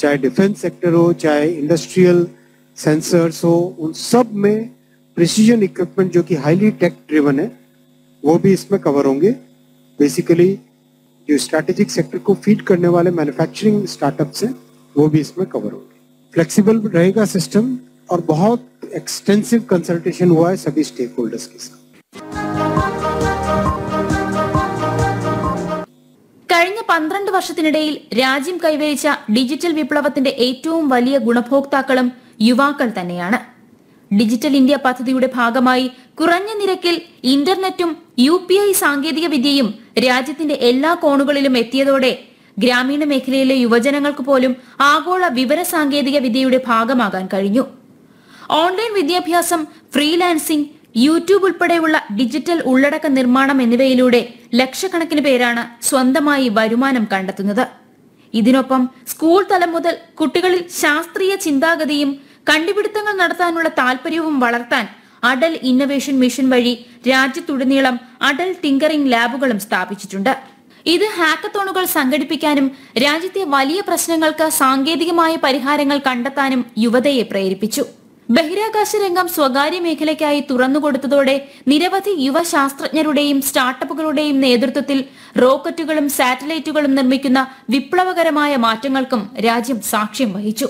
चाहे defence sector हो चाहे इंडस्ट्रियल सेंसर्स हो उन सब में प्रिसीजन इक्विपमेंट जो कि हाईली टेक ड्रिवन है वो भी इसमें कवर होंगे बेसिकली जो स्ट्रैटेजिक सेक्टर को फीड करने वाले मैन्युफैक्चरिंग स्टार्टअप्स हैं वो भी इसमें कवर होंगे फ्लेक्सिबल रहेगा सिस्टम और बहुत एक्सटेंसिव कंसल्टेशन हुआ है सभी स्टेक होल्डर्स के साथ കഴിഞ്ഞ പന്ത്രണ്ട് വർഷത്തിനിടയിൽ രാജ്യം കൈവരിച്ച ഡിജിറ്റൽ വിപ്ലവത്തിന്റെ ഏറ്റവും വലിയ ഗുണഭോക്താക്കളും യുവാക്കൾ തന്നെയാണ് ഡിജിറ്റൽ ഇന്ത്യ പദ്ധതിയുടെ ഭാഗമായി കുറഞ്ഞ നിരക്കിൽ ഇന്റർനെറ്റും യു പി ഐ സാങ്കേതിക വിദ്യയും രാജ്യത്തിന്റെ എല്ലാ കോണുകളിലും എത്തിയതോടെ ഗ്രാമീണ മേഖലയിലെ യുവജനങ്ങൾക്ക് പോലും ആഗോള വിവര സാങ്കേതിക വിദ്യയുടെ ഭാഗമാകാൻ കഴിഞ്ഞു ഓൺലൈൻ വിദ്യാഭ്യാസം ഫ്രീലാൻസിംഗ് യൂട്യൂബ് ഉൾപ്പെടെയുള്ള ഡിജിറ്റൽ ഉള്ളടക്ക നിർമ്മാണം എന്നിവയിലൂടെ ലക്ഷക്കണക്കിന് പേരാണ് സ്വന്തമായി വരുമാനം കണ്ടെത്തുന്നത് ഇതിനൊപ്പം സ്കൂൾ തലം മുതൽ കുട്ടികളിൽ ശാസ്ത്രീയ ചിന്താഗതിയും കണ്ടുപിടുത്തങ്ങൾ നടത്താനുള്ള താല്പര്യവും വളർത്താൻ അടൽ ഇന്നവേഷൻ മിഷൻ വഴി രാജ്യത്തുടനീളം അടൽ ടിങ്കറിംഗ് ലാബുകളും സ്ഥാപിച്ചിട്ടുണ്ട് ഇത് ഹാക്കത്തോണുകൾ സംഘടിപ്പിക്കാനും രാജ്യത്തെ വലിയ പ്രശ്നങ്ങൾക്ക് സാങ്കേതികമായ പരിഹാരങ്ങൾ കണ്ടെത്താനും യുവതയെ പ്രേരിപ്പിച്ചു ബഹിരാകാശ രംഗം സ്വകാര്യ മേഖലയ്ക്കായി തുറന്നുകൊടുത്തതോടെ നിരവധി യുവ ശാസ്ത്രജ്ഞരുടെയും സ്റ്റാർട്ടപ്പുകളുടെയും നേതൃത്വത്തിൽ റോക്കറ്റുകളും സാറ്റലൈറ്റുകളും നിർമ്മിക്കുന്ന വിപ്ലവകരമായ മാറ്റങ്ങൾക്കും രാജ്യം സാക്ഷ്യം വഹിച്ചു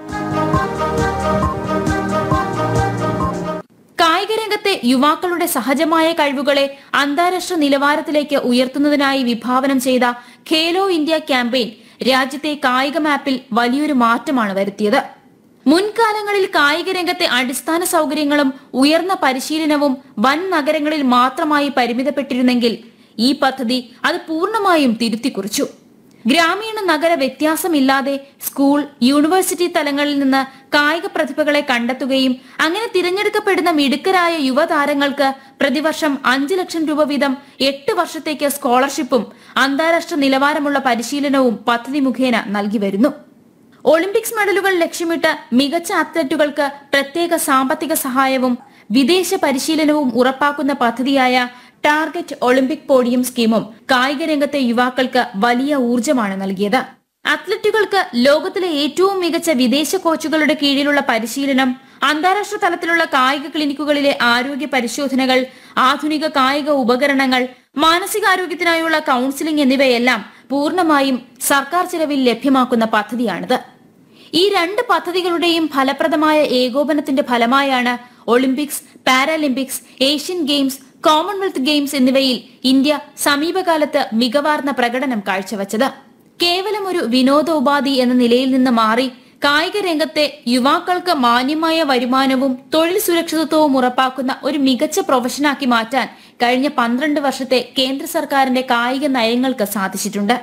കായിക രംഗത്തെ യുവാക്കളുടെ സഹജമായ കഴിവുകളെ അന്താരാഷ്ട്ര നിലവാരത്തിലേക്ക് ഉയർത്തുന്നതിനായി വിഭാവനം ചെയ്ത ഖേലോ ഇന്ത്യ ക്യാമ്പയിൻ രാജ്യത്തെ കായിക മാപ്പിൽ വലിയൊരു മാറ്റമാണ് വരുത്തിയത് മുൻകാലങ്ങളിൽ കായിക രംഗത്തെ അടിസ്ഥാന സൗകര്യങ്ങളും ഉയർന്ന പരിശീലനവും വൻ നഗരങ്ങളിൽ മാത്രമായി പരിമിതപ്പെട്ടിരുന്നെങ്കിൽ ഈ പദ്ധതി അത് പൂർണ്ണമായും തിരുത്തിക്കുറിച്ചു ഗ്രാമീണ നഗര വ്യത്യാസമില്ലാതെ സ്കൂൾ യൂണിവേഴ്സിറ്റി തലങ്ങളിൽ നിന്ന് കായിക പ്രതിഭകളെ കണ്ടെത്തുകയും അങ്ങനെ തിരഞ്ഞെടുക്കപ്പെടുന്ന മിടുക്കരായ യുവതാരങ്ങൾക്ക് പ്രതിവർഷം അഞ്ച് ലക്ഷം രൂപ വീതം എട്ട് വർഷത്തേക്ക് സ്കോളർഷിപ്പും അന്താരാഷ്ട്ര നിലവാരമുള്ള പരിശീലനവും പദ്ധതി മുഖേന നൽകി വരുന്നു ഒളിമ്പിക്സ് മെഡലുകൾ ലക്ഷ്യമിട്ട് മികച്ച അത്ലറ്റുകൾക്ക് പ്രത്യേക സാമ്പത്തിക സഹായവും വിദേശ പരിശീലനവും ഉറപ്പാക്കുന്ന പദ്ധതിയായ ടാർഗറ്റ് ഒളിമ്പിക് പോഡിയം സ്കീമും കായിക രംഗത്തെ യുവാക്കൾക്ക് വലിയ ഊർജമാണ് നൽകിയത് അത്ലറ്റുകൾക്ക് ലോകത്തിലെ ഏറ്റവും മികച്ച വിദേശ കോച്ചുകളുടെ കീഴിലുള്ള പരിശീലനം അന്താരാഷ്ട്ര തലത്തിലുള്ള കായിക ക്ലിനിക്കുകളിലെ ആരോഗ്യ പരിശോധനകൾ ആധുനിക കായിക ഉപകരണങ്ങൾ മാനസികാരോഗ്യത്തിനായുള്ള കൌൺസിലിംഗ് എന്നിവയെല്ലാം പൂർണ്ണമായും സർക്കാർ ചിലവിൽ ലഭ്യമാക്കുന്ന പദ്ധതിയാണിത് ഈ രണ്ട് പദ്ധതികളുടെയും ഫലപ്രദമായ ഏകോപനത്തിന്റെ ഫലമായാണ് Olympics Paralympics Asian Games Commonwealth Games എന്നിവയിൽ ഇന്ത്യ സമീപകാലത്ത് മികവാർന്ന പ്രകടനം കാഴ്ചവച്ചത് കേവലം ഒരു വിനോദോപാധി എന്ന നിലയിൽ നിന്ന് മാറി കായിക രംഗത്തെ യുവാക്കൾക്ക് മാന്യമായ വരുമാനവും തൊഴിൽ സുരക്ഷിതത്വവും ഉറപ്പാക്കുന്ന ഒരു മികച്ച പ്രൊഫഷനാക്കി മാറ്റാൻ കഴിഞ്ഞ പന്ത്രണ്ട് വർഷത്തെ കേന്ദ്ര സർക്കാരിന്റെ കായിക നയങ്ങൾക്ക് സാധിച്ചിട്ടുണ്ട്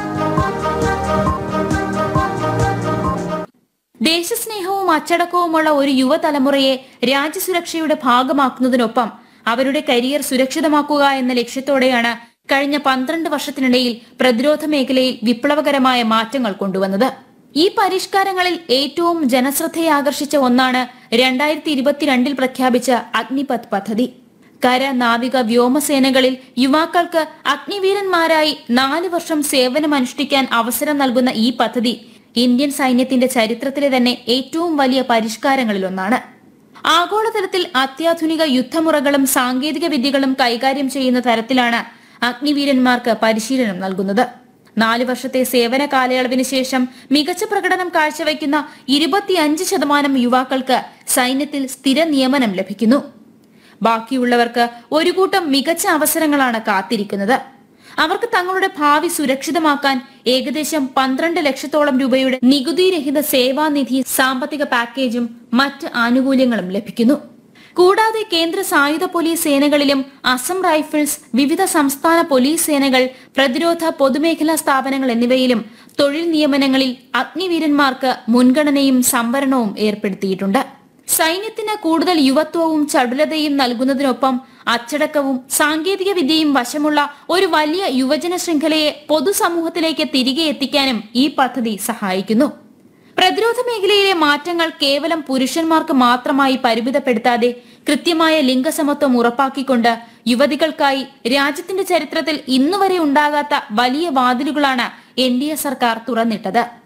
ദേശസ്നേഹവും അച്ചടക്കവുമുള്ള ഒരു യുവതലമുറയെ രാജ്യസുരക്ഷയുടെ ഭാഗമാക്കുന്നതിനൊപ്പം അവരുടെ കരിയർ സുരക്ഷിതമാക്കുക എന്ന ലക്ഷ്യത്തോടെയാണ് കഴിഞ്ഞ പന്ത്രണ്ട് വർഷത്തിനിടയിൽ പ്രതിരോധ മേഖലയിൽ വിപ്ലവകരമായ മാറ്റങ്ങൾ കൊണ്ടുവന്നത് ഈ പരിഷ്കാരങ്ങളിൽ ഏറ്റവും ജനശ്രദ്ധയെ ആകർഷിച്ച ഒന്നാണ് രണ്ടായിരത്തി ഇരുപത്തിരണ്ടിൽ പ്രഖ്യാപിച്ച അഗ്നിപഥ് പദ്ധതി കര നാവിക വ്യോമസേനകളിൽ യുവാക്കൾക്ക് അഗ്നിവീരന്മാരായി നാല് വർഷം സേവനമനുഷ്ഠിക്കാൻ അവസരം നൽകുന്ന ഈ പദ്ധതി ഇന്ത്യൻ സൈന്യത്തിന്റെ ചരിത്രത്തിലെ തന്നെ ഏറ്റവും വലിയ പരിഷ്കാരങ്ങളിലൊന്നാണ് ആഗോളതലത്തിൽ അത്യാധുനിക യുദ്ധമുറകളും സാങ്കേതിക വിദ്യകളും കൈകാര്യം ചെയ്യുന്ന തരത്തിലാണ് അഗ്നിവീരന്മാർക്ക് പരിശീലനം നൽകുന്നത് നാല് വർഷത്തെ സേവന കാലയളവിന് ശേഷം മികച്ച പ്രകടനം കാഴ്ചവെക്കുന്ന ഇരുപത്തിയഞ്ച് ശതമാനം യുവാക്കൾക്ക് സൈന്യത്തിൽ സ്ഥിര നിയമനം ലഭിക്കുന്നു ബാക്കിയുള്ളവർക്ക് ഒരു കൂട്ടം മികച്ച അവസരങ്ങളാണ് കാത്തിരിക്കുന്നത് അവർക്ക് തങ്ങളുടെ ഭാവി സുരക്ഷിതമാക്കാൻ ഏകദേശം പന്ത്രണ്ട് ലക്ഷത്തോളം രൂപയുടെ നികുതിരഹിത സേവാനിധി സാമ്പത്തിക പാക്കേജും മറ്റ് ആനുകൂല്യങ്ങളും ലഭിക്കുന്നു കൂടാതെ കേന്ദ്ര സായുധ പോലീസ് സേനകളിലും അസം റൈഫിൾസ് വിവിധ സംസ്ഥാന പോലീസ് സേനകൾ പ്രതിരോധ പൊതുമേഖലാ സ്ഥാപനങ്ങൾ എന്നിവയിലും തൊഴിൽ നിയമനങ്ങളിൽ അഗ്നിവീരന്മാർക്ക് മുൻഗണനയും സംവരണവും ഏർപ്പെടുത്തിയിട്ടുണ്ട് സൈന്യത്തിന് കൂടുതൽ യുവത്വവും ചടുലതയും നൽകുന്നതിനൊപ്പം അച്ചടക്കവും സാങ്കേതിക വിദ്യയും വശമുള്ള ഒരു വലിയ യുവജന ശൃംഖലയെ പൊതുസമൂഹത്തിലേക്ക് തിരികെ എത്തിക്കാനും ഈ പദ്ധതി സഹായിക്കുന്നു പ്രതിരോധ മേഖലയിലെ മാറ്റങ്ങൾ കേവലം പുരുഷന്മാർക്ക് മാത്രമായി പരിമിതപ്പെടുത്താതെ കൃത്യമായ ലിംഗസമത്വം ഉറപ്പാക്കിക്കൊണ്ട് യുവതികൾക്കായി രാജ്യത്തിന്റെ ചരിത്രത്തിൽ ഇന്നുവരെ ഉണ്ടാകാത്ത വലിയ വാതിലുകളാണ് എൻ ഡി എ സർക്കാർ തുറന്നിട്ടത്